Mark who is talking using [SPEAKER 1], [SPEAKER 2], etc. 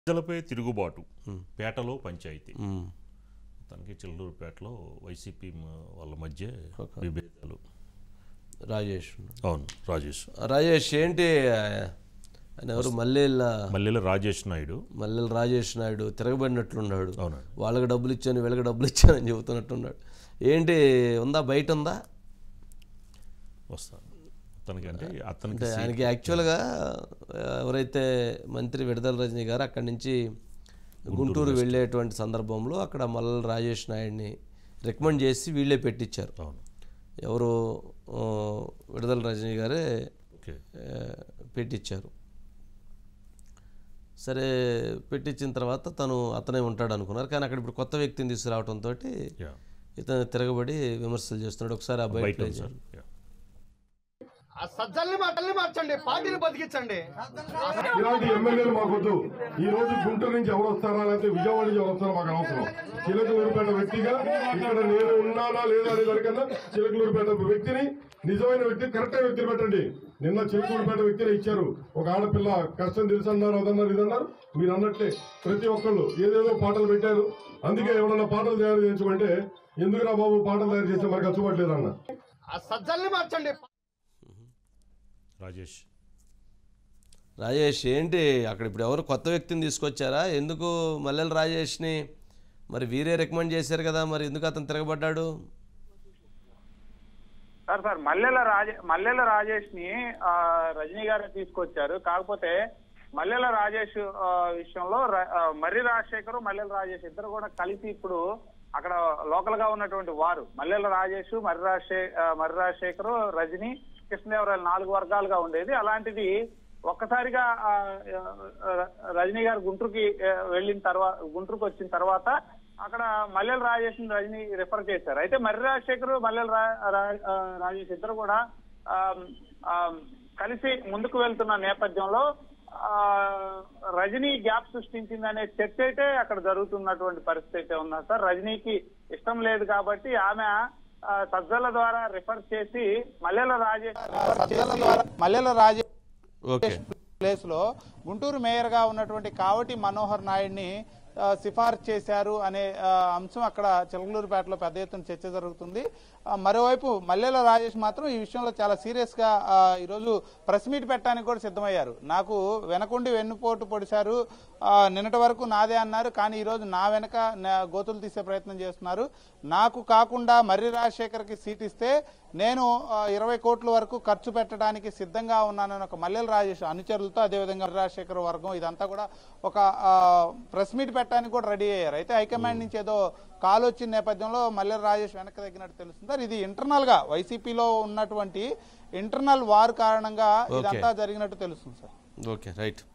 [SPEAKER 1] ప్రజలపై తిరుగుబాటు పేటలో పంచాయతీ
[SPEAKER 2] మ్మ్.
[SPEAKER 1] తనకి చిల్లూరుపేటలో వైసీపీ మ- వాళ్ళ మధ్య విభేదాలు
[SPEAKER 2] రాజేష్ ఉన్నాడు.
[SPEAKER 1] అవును రాజేష్
[SPEAKER 2] రాజేష్ ఏంటి ఆయన ఎవరు మల్లెల
[SPEAKER 1] మల్లెల రాజేష్ నాయుడు
[SPEAKER 2] మల్లెల రాజేష్ నాయుడు తిరగబడినట్లున్నాడు
[SPEAKER 1] అవునండి
[SPEAKER 2] వాళ్ళకి డబ్బులు ఇచ్చాను వీళ్ళకి డబ్బులు ఇచ్చానని చెబుతున్నట్టున్నాడు ఏంటి ఉందా బయట ఉందా
[SPEAKER 1] వస్తాను తనకి అంటే అతనికి
[SPEAKER 2] అంటే ఆయనకి యాక్చువల్గా ఎవరైతే మంత్రి విడుదల రజనీ గారు అక్కడి నుంచి గుంటూరు వెళ్ళేటువంటి సందర్భంలో అక్కడ మల్లెల రాజేష్ నాయుడిని రికమెండ్ చేసి వీళ్ళే పెట్టించారు
[SPEAKER 1] అవును
[SPEAKER 2] ఎవరు ఆ, విడుదల రజనీ గారే
[SPEAKER 1] ఓకే
[SPEAKER 2] ఆ, పెట్టించారు సరే పెట్టించిన తర్వాత తను అతనే ఉంటాడు అనుకున్నారు కానీ అక్కడ ఇప్పుడు కొత్త వ్యక్తిని తీసుకురావడంతో
[SPEAKER 1] యా
[SPEAKER 2] ఇతను తిరగబడి విమర్శలు చేస్తున్నాడు ఒకసారి ఆ బయట
[SPEAKER 1] బయట
[SPEAKER 2] play
[SPEAKER 1] ఉంది సార్
[SPEAKER 2] చేయండి.
[SPEAKER 1] యా.
[SPEAKER 3] ఆ సజ్జల్ని మాటల్ని మార్చండి పార్టీని బతికించండి
[SPEAKER 4] ఇలాంటి ఎమ్మెల్యేలు మాకొద్దు ఈ రోజు గుంటూరు నుంచి ఎవరు వస్తారా లేకపోతే విజయవాడ నుంచి ఎవరు వస్తారో మాకు అనవసరం చిలకలూరుపేట వ్యక్తిగా ఇక్కడ నేను ఉన్నానా లేదా అనే దానికన్నా చిలకలూరుపేట వ్యక్తిని నిజమైన వ్యక్తి కరెక్ట్ వ్యక్తిని పెట్టండి నిన్న చిలకలూరుపేట వ్యక్తిని ఇచ్చారు ఒక ఆడపిల్ల కష్టం తెలుసు అన్నారు అదన్నారు ఇదన్నారు మీరు అన్నట్లే ప్రతి ఒక్కళ్ళు ఏదేదో పాటలు పెట్టారు అందుకే ఎవరన్నా పాటలు తయారు చేయించమంటే ఎందుకురా బాబు పాటలు తయారు చేస్తే మనకు అచ్చుపట్టలేదు అన్న
[SPEAKER 3] ఆ సజ్జల్ని మార్చండి
[SPEAKER 1] రాజేష్
[SPEAKER 2] రాజేష్ ఏంటి అక్కడ ఇప్పుడు ఎవరు కొత్త వ్యక్తిని తీసుకొచ్చారా ఎందుకు మల్లెల రాజేష్ని మరి వీరే రికమెండ్ చేశారు కదా మరి ఎందుకు అతను తిరగబడ్డాడు
[SPEAKER 5] సార్ సార్ మల్లెల రాజే మల్లెల రాజేష్ ని ఆ, రజనీ గారు తీసుకొచ్చారు కాకపోతే మల్లెల రాజేష్ ఆ, విషయంలో ర- ఆ, మర్రి రాజశేఖర్ మల్లెల రాజేష్ ఇద్దరు కూడా కలిసి ఇప్పుడు అక్కడ లోకల్ గా ఉన్నటువంటి వారు మల్లెల రాజేష్ మర్రి రాజశే ఆ, మర్రి రాజశేఖర్ రజనీ కృష్ణదేవరాయలు నాలుగు వర్గాలుగా ఉండేది అలాంటిది ఒక్కసారిగా ఆ, ఆ, రజనీ గారు గుంటూరుకి ఆ, వెళ్ళిన తర్వాత గుంటూరుకు వచ్చిన తర్వాత అక్కడ మల్లెల రాజేష్ ని రజనీ రిఫర్ చేశారు అయితే మర్రి రాజశేఖర్ మల్లెల రా- రా- ఆ, రాజేష్ ఇద్దరు కూడా ఆ, ఆ, కలిసి ముందుకు వెళ్తున్న నేపథ్యంలో ఆ, రజనీ గ్యాప్ సృష్టించిందనే చర్చ అయితే అక్కడ జరుగుతున్నటువంటి పరిస్థితి అయితే ఉన్నా సార్ రజనీకి ఇష్టం లేదు కాబట్టి ఆమె ఆ, సజ్జల ద్వారా రిఫర్ చేసి మల్లెల రాజేష్ సజ్జల ద్వారా మల్లెల రాజేష్
[SPEAKER 2] ఓకే
[SPEAKER 5] ప్లేస్ లో గుంటూరు మేయర్ గా ఉన్నటువంటి కావటి మనోహర్ నాయుడిని ఆ, సిఫార్సు చేశారు అనే ఆ, అంశం అక్కడ చిలకలూరుపేటలో పెద్ద ఎత్తున చర్చ జరుగుతుంది ఆ, మరోవైపు మల్లెల రాజేష్ మాత్రం ఈ విషయంలో చాలా సీరియస్ గా ఆ, ఈరోజు ప్రెస్ మీట్ పెట్టడానికి కూడా సిద్ధమయ్యారు నాకు వెనకుండి వెన్నుపోటు పొడిశారు ఆ, నిన్నటి వరకు నాదే అన్నారు కానీ ఈ రోజు నా వెనక నా- గోతులు తీసే ప్రయత్నం చేస్తున్నారు నాకు కాకుండా మర్రి రాజశేఖర్కి సీట్ ఇస్తే నేను ఆ, ఇరవై కోట్ల వరకు ఖర్చు పెట్టడానికి సిద్ధంగా ఉన్నానని ఒక మల్లెల రాజేష్ అనుచరులతో అదేవిధంగా మర్రి రాజశేఖర్ వర్గం ఇదంతా కూడా ఒక ఆ, ప్రెస్ మీట్ పెట్టడానికి కూడా రెడీ అయ్యారు అయితే హైకమాండ్ నుంచి ఏదో కాల్ వచ్చిన నేపథ్యంలో మల్లెల రాజేష్ వెనక్కి తగ్గినట్టు తెలుస్తుంది సార్ ఇది ఇంటర్నల్ గా వైసీపీలో ఉన్నటువంటి ఇంటర్నల్ వార్ కారణంగా ఇదంతా జరిగినట్టు తెలుస్తుంది సార్
[SPEAKER 2] ఓకే రైట్